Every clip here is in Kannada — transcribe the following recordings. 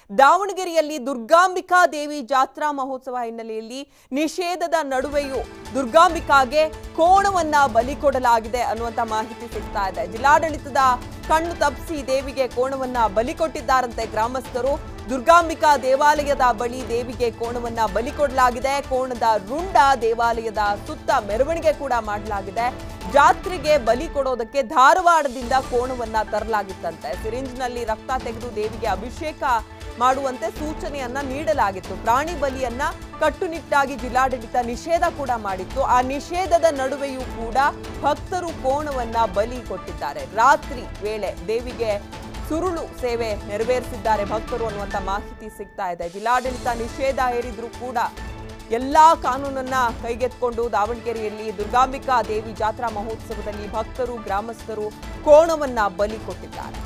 ದಾವಣಗೆರೆಯಲ್ಲಿ ದುರ್ಗಾಂಬಿಕಾ ದೇವಿ ಜಾತ್ರಾ ಮಹೋತ್ಸವ ಹಿನ್ನೆಲೆಯಲ್ಲಿ ನಿಷೇಧದ ನಡುವೆಯೂ ದುರ್ಗಾಂಬಿಕಾಗೆ ಕೋಣವನ್ನ ಬಲಿ ಕೊಡಲಾಗಿದೆ ಅನ್ನುವಂತ ಮಾಹಿತಿ ಸಿಗ್ತಾ ಇದೆ ಜಿಲ್ಲಾಡಳಿತದ ಕಣ್ಣು ತಪ್ಪಿಸಿ ದೇವಿಗೆ ಕೋಣವನ್ನ ಬಲಿ ಕೊಟ್ಟಿದ್ದಾರಂತೆ ಗ್ರಾಮಸ್ಥರು ದುರ್ಗಾಂಬಿಕಾ ದೇವಾಲಯದ ಬಳಿ ದೇವಿಗೆ ಕೋಣವನ್ನ ಬಲಿ ಕೊಡಲಾಗಿದೆ ಕೋಣದ ರುಂಡ ದೇವಾಲಯದ ಸುತ್ತ ಮೆರವಣಿಗೆ ಕೂಡ ಮಾಡಲಾಗಿದೆ ಜಾತ್ರೆಗೆ ಬಲಿ ಕೊಡೋದಕ್ಕೆ ಧಾರವಾಡದಿಂದ ಕೋಣವನ್ನ ತರಲಾಗಿತ್ತಂತೆ ಸಿರಿಂಜ್ನಲ್ಲಿ ರಕ್ತ ತೆಗೆದು ದೇವಿಗೆ ಅಭಿಷೇಕ ಮಾಡುವಂತೆ ಸೂಚನೆಯನ್ನ ನೀಡಲಾಗಿತ್ತು ಪ್ರಾಣಿ ಬಲಿಯನ್ನ ಕಟ್ಟುನಿಟ್ಟಾಗಿ ಜಿಲ್ಲಾಡಳಿತ ನಿಷೇಧ ಕೂಡ ಮಾಡಿತ್ತು ಆ ನಿಷೇಧದ ನಡುವೆಯೂ ಕೂಡ ಭಕ್ತರು ಕೋಣವನ್ನ ಬಲಿ ಕೊಟ್ಟಿದ್ದಾರೆ ರಾತ್ರಿ ವೇಳೆ ದೇವಿಗೆ ಸುರುಳು ಸೇವೆ ನೆರವೇರಿಸಿದ್ದಾರೆ ಭಕ್ತರು ಅನ್ನುವಂತ ಮಾಹಿತಿ ಸಿಗ್ತಾ ಇದೆ ಜಿಲ್ಲಾಡಳಿತ ನಿಷೇಧ ಹೇರಿದ್ರು ಕೂಡ ಎಲ್ಲಾ ಕಾನೂನನ್ನ ಕೈಗೆತ್ಕೊಂಡು ದಾವಣಗೆರೆಯಲ್ಲಿ ದುರ್ಗಾಂಬಿಕಾ ದೇವಿ ಜಾತ್ರಾ ಮಹೋತ್ಸವದಲ್ಲಿ ಭಕ್ತರು ಗ್ರಾಮಸ್ಥರು ಕೋಣವನ್ನ ಬಲಿ ಕೊಟ್ಟಿದ್ದಾರೆ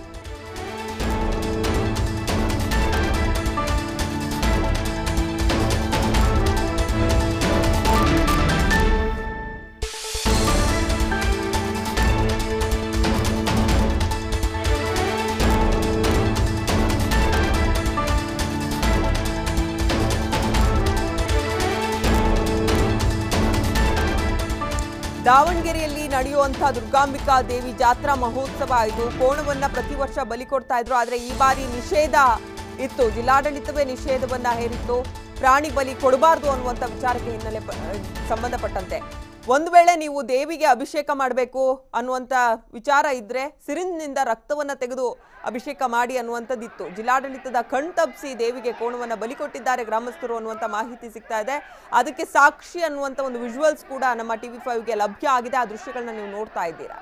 ದಾವಣಗೆರೆಯಲ್ಲಿ ನಡೆಯುವಂತಹ ದುರ್ಗಾಂಬಿಕಾ ದೇವಿ ಜಾತ್ರಾ ಮಹೋತ್ಸವ ಇದು ಕೋಣವನ್ನ ಪ್ರತಿ ವರ್ಷ ಬಲಿ ಕೊಡ್ತಾ ಇದ್ರು ಆದ್ರೆ ಈ ಬಾರಿ ನಿಷೇಧ ಇತ್ತು ಜಿಲ್ಲಾಡಳಿತವೇ ನಿಷೇಧವನ್ನ ಹೇರಿತ್ತು ಪ್ರಾಣಿ ಬಲಿ ಕೊಡಬಾರ್ದು ಅನ್ನುವಂಥ ವಿಚಾರಕ್ಕೆ ಹಿನ್ನೆಲೆ ಪ- ಸಂಬಂಧಪಟ್ಟಂತೆ ಒಂದು ವೇಳೆ ನೀವು ದೇವಿಗೆ ಅಭಿಷೇಕ ಮಾಡಬೇಕು ಅನ್ನುವಂಥ ವಿಚಾರ ಇದ್ರೆ ಸಿರಿಂಜ್ನಿಂದ ರಕ್ತವನ್ನ ತೆಗೆದು ಅಭಿಷೇಕ ಮಾಡಿ ಅನ್ನುವಂಥದ್ದಿತ್ತು ಜಿಲ್ಲಾಡಳಿತದ ಕಣ್ ತಪ್ಪಿಸಿ ದೇವಿಗೆ ಕೋಣವನ್ನ ಬಲಿ ಕೊಟ್ಟಿದ್ದಾರೆ ಗ್ರಾಮಸ್ಥರು ಅನ್ನುವಂಥ ಮಾಹಿತಿ ಸಿಗ್ತಾ ಇದೆ ಅದಕ್ಕೆ ಸಾಕ್ಷಿ ಅನ್ನುವಂಥ ಒಂದು ವಿಜುವಲ್ಸ್ ಕೂಡ ನಮ್ಮ ಟಿವಿ ಫೈವ್ಗೆ ಲಭ್ಯ ಆಗಿದೆ ಆ ದೃಶ್ಯಗಳನ್ನ ನೀವು ನೋಡ್ತಾ ಇದ್ದೀರಾ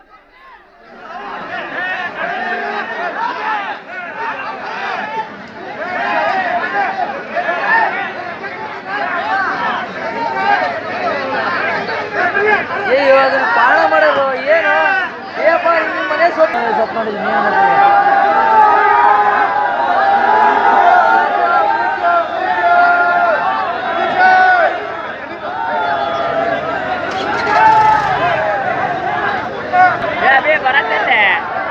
ಏ ಇವಾಗ ಕಾರಣ ಮಾಡೋದು ಏನು ಏಪ್ಪ ನಿಮ್ಮ ಮನೆ ಸೊಪ್ಪು ಸೊಪ್ಪು ಮಾಡಿದ್ವಿ ನೀವು ಬರತ್ತೆ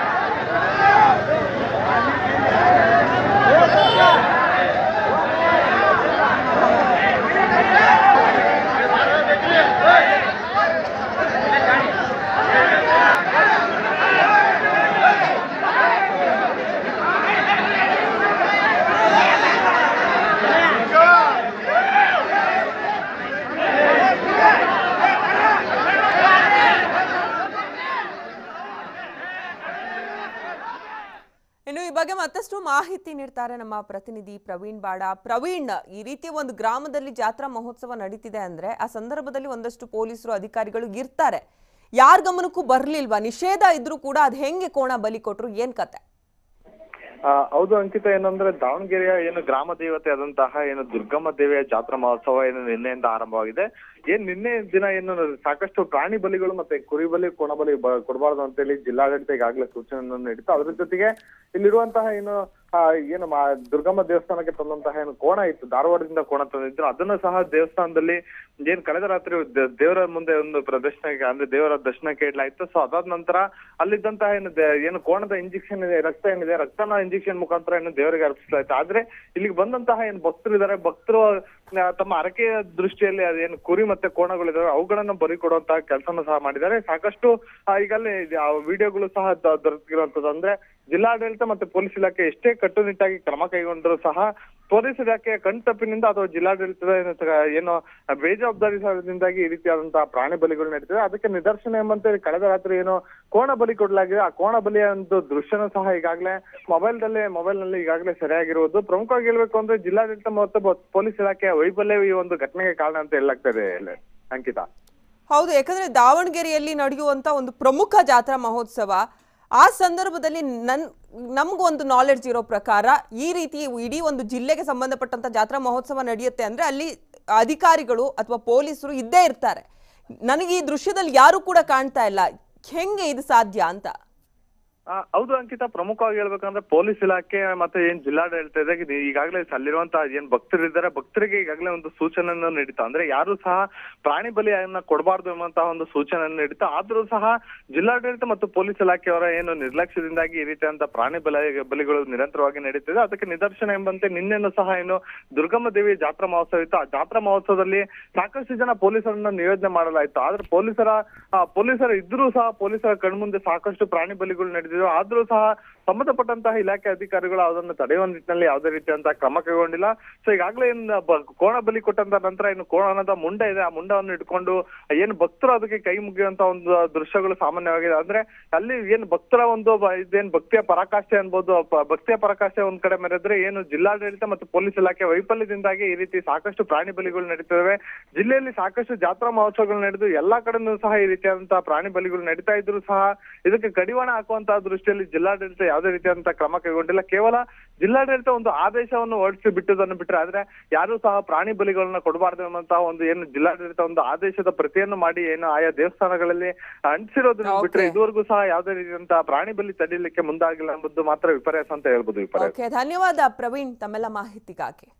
ಇನ್ನು ಈ ಬಗ್ಗೆ ಮತ್ತಷ್ಟು ಮಾಹಿತಿ ನೀಡ್ತಾರೆ ನಮ್ಮ ಪ್ರತಿನಿಧಿ ಪ್ರವೀಣ್ ಬಾಡ ಪ್ರವೀಣ್ ಈ ರೀತಿಯ ಒಂದು ಗ್ರಾಮದಲ್ಲಿ ಜಾತ್ರಾ ಮಹೋತ್ಸವ ನಡೀತಿದೆ ಅಂದ್ರೆ ಆ ಸಂದರ್ಭದಲ್ಲಿ ಒಂದಷ್ಟು ಪೊಲೀಸರು ಅಧಿಕಾರಿಗಳು ಇರ್ತಾರೆ ಯಾರ ಗಮನಕ್ಕೂ ಬರ್ಲಿಲ್ವಾ ನಿಷೇಧ ಇದ್ರೂ ಕೂಡ ಅದ್ ಹೆಂಗೆ ಕೋಣ ಬಲಿ ಕೊಟ್ರು ಏನ್ ಕತೆ ಆ, ಹೌದು ಅಂಕಿತ ಏನಂದ್ರೆ ದಾವಣಗೆರೆಯ ಏನು ಗ್ರಾಮ ದೇವತೆ ಆದಂತಹ ಏನು ದುರ್ಗಮ್ಮ ದೇವಿಯ ಜಾತ್ರಾ ಮಹೋತ್ಸವ ಏನು ನಿನ್ನೆಯಿಂದ ಆರಂಭವಾಗಿದೆ ಏನ್ ನಿನ್ನೆ ದಿನ ಏನು ಸಾಕಷ್ಟು ಪ್ರಾಣಿ ಬಲಿಗಳು ಮತ್ತೆ ಕುರಿ ಬಲಿ ಕೋಣ ಬಲಿ ಬ- ಕೊಡಬಾರ್ದು ಅಂತೇಳಿ ಜಿಲ್ಲಾಡಳಿತ ಈಗಾಗಲೇ ಸೂಚನೆಯನ್ನು ನೀಡಿತ್ತು ಅದ್ರ ಜೊತೆಗೆ ಇಲ್ಲಿರುವಂತಹ ಏನು ಆ, ಏನು ಮಾ- ದುರ್ಗಮ್ಮ ದೇವಸ್ಥಾನಕ್ಕೆ ತಂದಂತಹ ಏನು ಕೋಣ ಇತ್ತು ಧಾರವಾಡದಿಂದ ಕೋಣ ತಂದಿದ್ರು ಅದನ್ನು ಸಹ ದೇವಸ್ಥಾನದಲ್ಲಿ ಏನ್ ಕಳೆದ ರಾತ್ರಿ ದ- ದೇವರ ಮುಂದೆ ಒಂದು ಪ್ರದರ್ಶನಕ್ಕೆ ಅಂದ್ರೆ ದೇವರ ದರ್ಶನಕ್ಕೆ ಇಡ್ಲಾಯ್ತು ಸೊ ಅದಾದ ನಂತರ ಅಲ್ಲಿದ್ದಂತಹ ಏನು ದೇ- ಏನು ಕೋಣದ ಇಂಜೆಕ್ಷನ್ ಇದೆ ರಕ್ತ ಏನಿದೆ ರಕ್ತನ ಇಂಜೆಕ್ಷನ್ ಮುಖಾಂತರ ಏನು ದೇವರಿಗೆ ಅರ್ಪಿಸಲಾಯ್ತು ಆದ್ರೆ ಇಲ್ಲಿಗೆ ಬಂದಂತಹ ಏನು ಭಕ್ತರು ಇದಾರೆ ಭಕ್ತರು ಆ, ತಮ್ಮ ಅರಕೆಯ ದೃಷ್ಟಿಯಲ್ಲಿ ಅದೇನು ಕುರಿ ಮತ್ತೆ ಕೋಣಗಳಿದಾವೆ ಅವುಗಳನ್ನ ಬರಿ ಕೊಡುವಂತಹ ಕೆಲಸನ ಸಹ ಮಾಡಿದ್ದಾರೆ ಸಾಕಷ್ಟು ಆ, ಈಗಲೇ ಇದು ಆ ವಿಡಿಯೋಗಳು ಸಹ ದ- ದೊರೆತಿರುವಂತದ್ದು ಅಂದ್ರೆ ಜಿಲ್ಲಾಡಳಿತ ಮತ್ತೆ ಪೊಲೀಸ್ ಇಲಾಖೆ ಎಷ್ಟೇ ಕಟ್ಟುನಿಟ್ಟಾಗಿ ಕ್ರಮ ಕೈಗೊಂಡರೂ ಸಹ ಪೊಲೀಸ್ ಇಲಾಖೆಯ ಕಣ್ತಪ್ಪಿನಿಂದ ಅಥವಾ ಜಿಲ್ಲಾಡಳಿತದ ಏನು ತ- ಏನು ಬೇಜವಾಬ್ದಾರಿದಿಂದಾಗಿ ಈ ರೀತಿಯಾದಂತಹ ಪ್ರಾಣಿ ಬಲಿಗಳು ನಡೀತಿದೆ ಅದಕ್ಕೆ ನಿದರ್ಶನ ಎಂಬಂತೆ ಕಳೆದ ರಾತ್ರಿ ಏನು ಕೋಣ ಬಲಿ ಕೊಡಲಾಗಿದೆ ಆ ಕೋಣ ಬಲಿಯ ಒಂದು ದೃಶ್ಯನೂ ಸಹ ಈಗಾಗಲೇ ಮೊಬೈಲ್ ದಲ್ಲಿ ಮೊಬೈಲ್ ನಲ್ಲಿ ಈಗಾಗಲೇ ಸರಿಯಾಗಿರುವುದು ಪ್ರಮುಖವಾಗಿ ಹೇಳ್ಬೇಕು ಅಂದ್ರೆ ಜಿಲ್ಲಾಡಳಿತ ಮತ್ತು ಬ- ಪೊಲೀಸ್ ಇಲಾಖೆಯ ವೈಫಲ್ಯ ಈ ಒಂದು ಘಟನೆಗೆ ಕಾರಣ ಅಂತ ಹೇಳಲಾಗ್ತದೆ ಅಂಕಿತಾ ಹೌದು ಯಾಕಂದ್ರೆ ದಾವಣಗೆರೆಯಲ್ಲಿ ನಡೆಯುವಂತ ಒಂದು ಪ್ರಮುಖ ಜಾತ್ರಾ ಮಹೋತ್ಸವ ಆ ಸಂದರ್ಭದಲ್ಲಿ ನನ್ ನಮ್ಗೊಂದು ನಾಲೆಡ್ಜ್ ಇರೋ ಪ್ರಕಾರ ಈ ರೀತಿ ಇಡೀ ಒಂದು ಜಿಲ್ಲೆಗೆ ಸಂಬಂಧಪಟ್ಟಂತ ಜಾತ್ರಾ ಮಹೋತ್ಸವ ನಡೆಯುತ್ತೆ ಅಂದ್ರೆ ಅಲ್ಲಿ ಅಧಿಕಾರಿಗಳು ಅಥವಾ ಪೊಲೀಸರು ಇದ್ದೇ ಇರ್ತಾರೆ ನನಗೆ ಈ ದೃಶ್ಯದಲ್ಲಿ ಯಾರು ಕೂಡ ಕಾಣ್ತಾ ಇಲ್ಲ ಹೆಂಗೆ ಇದು ಸಾಧ್ಯ ಅಂತ ಆ, ಹೌದು ಅಂಕಿತ ಪ್ರಮುಖವಾಗಿ ಹೇಳ್ಬೇಕಂದ್ರೆ ಪೊಲೀಸ್ ಇಲಾಖೆ ಮತ್ತೆ ಏನ್ ಜಿಲ್ಲಾಡಳಿತ ಇದೆ ಇದು ಈಗಾಗಲೇ ಅಲ್ಲಿರುವಂತಹ ಏನ್ ಭಕ್ತರಿದ್ದಾರೆ ಭಕ್ತರಿಗೆ ಈಗಾಗಲೇ ಒಂದು ಸೂಚನೆಯನ್ನು ನೀಡಿತಾ ಅಂದ್ರೆ ಯಾರು ಸಹ ಪ್ರಾಣಿ ಬಲಿಯನ್ನ ಕೊಡಬಾರ್ದು ಎಂಬಂತಹ ಒಂದು ಸೂಚನೆಯನ್ನು ನೀಡಿತಾ ಆದ್ರೂ ಸಹ ಜಿಲ್ಲಾಡಳಿತ ಮತ್ತು ಪೊಲೀಸ್ ಇಲಾಖೆಯವರ ಏನು ನಿರ್ಲಕ್ಷ್ಯದಿಂದಾಗಿ ಈ ರೀತಿಯಾದಂತಹ ಪ್ರಾಣಿ ಬಲ ಬಲಿಗಳು ನಿರಂತರವಾಗಿ ನಡೀತಿದೆ ಅದಕ್ಕೆ ನಿದರ್ಶನ ಎಂಬಂತೆ ನಿನ್ನೆನೂ ಸಹ ಏನು ದುರ್ಗಮ್ಮ ದೇವಿ ಜಾತ್ರಾ ಮಹೋತ್ಸವ ಇತ್ತು ಆ ಜಾತ್ರಾ ಮಹೋತ್ಸವದಲ್ಲಿ ಸಾಕಷ್ಟು ಜನ ಪೊಲೀಸರನ್ನ ನಿಯೋಜನೆ ಮಾಡಲಾಯಿತು ಆದ್ರೆ ಪೊಲೀಸರ ಆ, ಪೊಲೀಸರು ಇದ್ರೂ ಸಹ ಪೊಲೀಸರ ಕಣ್ಮುಂದೆ ಸಾಕಷ್ಟು ಪ್ರಾಣಿ ಬಲಿಗಳು ನಡೆದಿವೆ ಆದ್ರೂ ಸಹ ಸಂಬಂಧಪಟ್ಟಂತಹ ಇಲಾಖೆ ಅಧಿಕಾರಿಗಳು ಅದನ್ನು ತಡೆಯುವ ನಿಟ್ಟಿನಲ್ಲಿ ಯಾವುದೇ ರೀತಿಯಂತಹ ಕ್ರಮ ಕೈಗೊಂಡಿಲ್ಲ ಸೊ ಈಗಾಗಲೇ ಏನ್ ಬ- ಕೋಣ ಬಲಿ ಕೊಟ್ಟಂತ ನಂತರ ಇನ್ನು ಕೋಣದ ಮುಂಡ ಇದೆ ಆ ಮುಂಡವನ್ನು ಇಟ್ಕೊಂಡು ಏನು ಭಕ್ತರು ಅದಕ್ಕೆ ಕೈ ಮುಗಿಯುವಂತ ಒಂದು ದೃಶ್ಯಗಳು ಸಾಮಾನ್ಯವಾಗಿದೆ ಅಂದ್ರೆ ಅಲ್ಲಿ ಏನ್ ಭಕ್ತರ ಒಂದು ಬ- ಇದೇನ್ ಭಕ್ತಿಯ ಪರಾಕಾಷ್ಠೆ ಅನ್ಬೋದು ಪ- ಭಕ್ತಿಯ ಪರಾಕಾಷ್ಠೆ ಒಂದ್ ಕಡೆ ಮೆರೆದ್ರೆ ಏನು ಜಿಲ್ಲಾಡಳಿತ ಮತ್ತು ಪೊಲೀಸ್ ಇಲಾಖೆ ವೈಫಲ್ಯದಿಂದಾಗಿ ಈ ರೀತಿ ಸಾಕಷ್ಟು ಪ್ರಾಣಿ ಬಲಿಗಳು ನಡೀತವೆ ಜಿಲ್ಲೆಯಲ್ಲಿ ಸಾಕಷ್ಟು ಜಾತ್ರಾ ಮಹೋತ್ಸವಗಳು ನಡೆದು ಎಲ್ಲಾ ಕಡೆನೂ ಸಹ ಈ ರೀತಿಯಾದಂತಹ ಪ್ರಾಣಿ ಬಲಿಗಳು ನಡೀತಾ ಇದ್ರು ಸಹ ಇದಕ್ಕೆ ಕಡಿವಾಣ ಹಾಕುವಂತಹ ದೃಷ್ಟಿಯಲ್ಲಿ ಜಿಲ್ಲಾಡಳಿತ ಯಾವುದೇ ರೀತಿಯಾದಂತಹ ಕ್ರಮ ಕೈಗೊಂಡಿಲ್ಲ ಕೇವಲ ಜಿಲ್ಲಾಡಳಿತ ಒಂದು ಆದೇಶವನ್ನು ಹೊರಡಿಸಿ ಬಿಟ್ಟದನ್ನು ಬಿಟ್ರೆ ಆದ್ರೆ ಯಾರು ಸಹ ಪ್ರಾಣಿ ಬಲಿಗಳನ್ನ ಕೊಡಬಾರ್ದು ಎಂಬಂತಹ ಒಂದು ಏನು ಜಿಲ್ಲಾಡಳಿತ ಒಂದು ಆದೇಶದ ಪ್ರತಿಯನ್ನು ಮಾಡಿ ಏನು ಆಯಾ ದೇವಸ್ಥಾನಗಳಲ್ಲಿ ಅಂಟಿಸಿರೋದನ್ನ Okay. ಬಿಟ್ರೆ ಇದುವರೆಗೂ ಸಹ ಯಾವುದೇ ರೀತಿಯಂತಹ ಪ್ರಾಣಿ ಬಲಿ ತಡೀಲಿಕ್ಕೆ ಮುಂದಾಗಿಲ್ಲ ಎಂಬುದು ಮಾತ್ರ ವಿಪರ್ಯಾಸ ಅಂತ ಹೇಳ್ಬೋದು ವಿಪರ್ಯಾಸ ಓಕೆ ಧನ್ಯವಾದ ಪ್ರವೀಣ್ ತಮ್ಮೆಲ್ಲ ಮಾಹಿತಿಗಾಗಿ